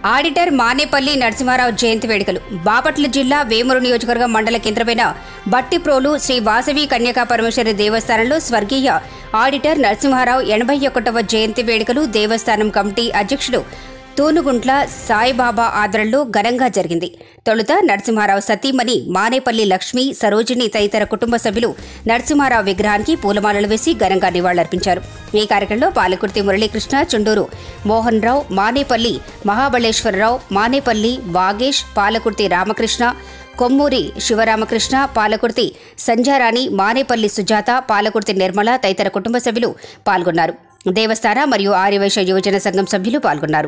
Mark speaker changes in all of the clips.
Speaker 1: auditor Manepalli Narasimha Rao జయంతి వేడుకలు బాపట్ల జిల్లా వేమూరు నియోజకవర్గం మండల కేంద్రమైన బట్టిప్రోలు శ్రీ వాసవి కన్యకా పరమేశ్వరి దేవస్థానంలో స్వర్గీయ ఆడిటర్ నరసింహారావు ఎనభై ఒకటవ జయంతి వేడుకలు దేవస్థానం కమిటీ అధ్యక్షుడు తూనుగుంట్ల సాయిబాబా ఆదరణలో ఘనంగా జరిగింది తొలుత నరసింహారావు సతీమణి మానేపల్లి లక్ష్మి సరోజిని తదితర కుటుంబ సభ్యులు నరసింహారావు విగ్రహానికి పూలమాలలు వేసి ఘనంగా నివాళులర్పించారు ఈ కార్యక్రమంలో పాలకుర్తి మురళీకృష్ణ చుండూరు మోహన్ రావు మానేపల్లి మహాబళేశ్వరరావు మానేపల్లి వాగేష్ పాలకుర్తి రామకృష్ణ కొమ్మూరి శివరామకృష్ణ పాలకుర్తి సంధ్యారాణి మానేపల్లి సుజాత పాలకుర్తి నిర్మల తదితర కుటుంబ సభ్యులు పాల్గొన్నారు దేవస్థాన మరియు ఆర్యవైశ్య యువజన సంఘం సభ్యులు పాల్గొన్నారు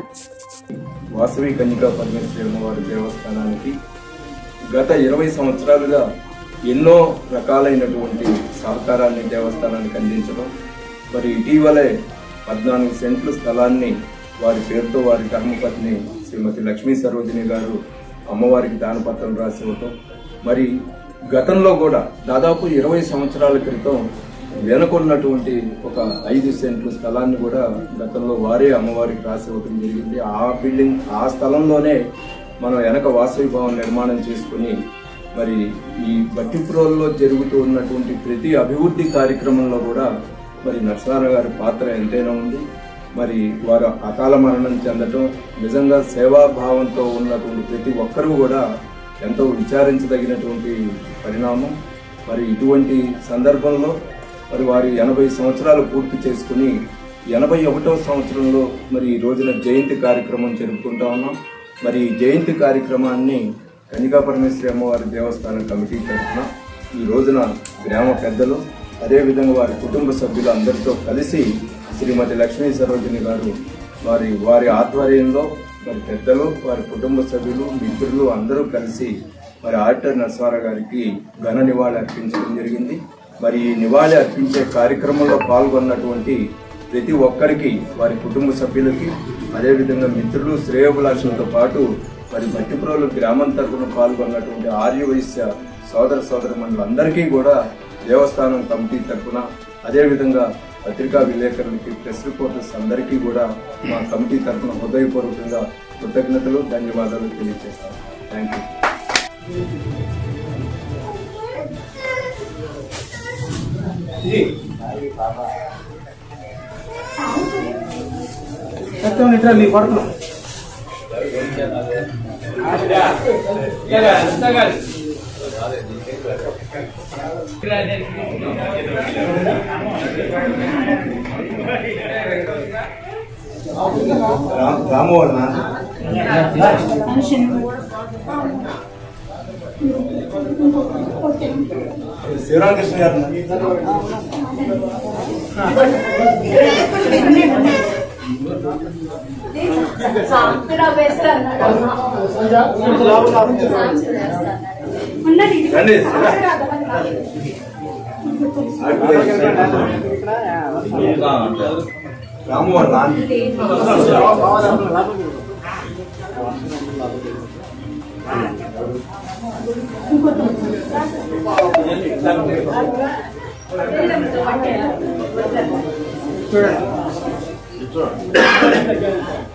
Speaker 2: వాసవి కన్యకా పరమేశ్వరి అమ్మవారి దేవస్థానానికి గత ఇరవై సంవత్సరాలుగా ఎన్నో రకాలైనటువంటి సహకారాన్ని దేవస్థానానికి అందించడం మరి ఇటీవలే పద్నాలుగు సెంట్లు స్థలాన్ని వారి పేరుతో వారి కర్మపత్ని శ్రీమతి లక్ష్మీ సరోజిని గారు అమ్మవారికి దానపత్రం రాసి ఇవ్వటం మరి గతంలో కూడా దాదాపు ఇరవై సంవత్సరాల క్రితం వెనుకున్నటువంటి ఒక ఐదు సెంట్లు స్థలాన్ని కూడా గతంలో వారే అమ్మవారికి రాసి ఇవ్వడం జరిగింది ఆ బిల్డింగ్ ఆ స్థలంలోనే మనం వెనక వాసవి భవన్ నిర్మాణం చేసుకుని మరి ఈ బట్టిపురంలో జరుగుతూ ఉన్నటువంటి ప్రతి అభివృద్ధి కార్యక్రమంలో కూడా మరి నరసింహారావు గారి పాత్ర ఎంతైనా ఉంది మరి వారు అకాల మరణం చెందటం నిజంగా సేవాభావంతో ఉన్నటువంటి ప్రతి ఒక్కరూ కూడా ఎంతో విచారించదగినటువంటి పరిణామం మరి ఇటువంటి సందర్భంలో మరి వారి ఎనభై సంవత్సరాలు పూర్తి చేసుకుని ఎనభై ఒకటవ సంవత్సరంలో మరి ఈ రోజున జయంతి కార్యక్రమం జరుపుకుంటా ఉన్నాం మరి ఈ జయంతి కార్యక్రమాన్ని కన్నికా పరమేశ్వరి అమ్మవారి దేవస్థానం కమిటీ తరఫున ఈ రోజున గ్రామ పెద్దలు అదేవిధంగా వారి కుటుంబ సభ్యులు అందరితో కలిసి శ్రీమతి లక్ష్మీ సరోజిని గారు వారి వారి ఆధ్వర్యంలో మరి పెద్దలు వారి కుటుంబ సభ్యులు మిత్రులు అందరూ కలిసి మరి ఆడిటర్ నరసింహారావు గారికి ఘన నివాళి అర్పించడం జరిగింది మరి ఈ నివాళి అర్పించే కార్యక్రమంలో పాల్గొన్నటువంటి ప్రతి ఒక్కరికి వారి కుటుంబ సభ్యులకి అదేవిధంగా మిత్రులు శ్రేయోభిలాషులతో పాటు మరి మట్టిపురోలు గ్రామం తరఫున పాల్గొన్నటువంటి ఆర్యవైశ్య సోదర సోదర మండలందరికీ కూడా దేవస్థానం కమిటీ తరఫున అదేవిధంగా పత్రికా విలేకరులకి ప్రెస్ రిపోర్టర్స్ అందరికీ కూడా మా కమిటీ తరఫున హృదయపూర్వకంగా కృతజ్ఞతలు ధన్యవాదాలు తెలియజేస్తాను థ్యాంక్ యూ
Speaker 3: సత్యం ఇట్లా నీ కొడుకు
Speaker 2: రాము వాళ్ళ శివరామకృష్ణ గారు రండి రాము వాళ్ళ నాన్న
Speaker 3: చూడండి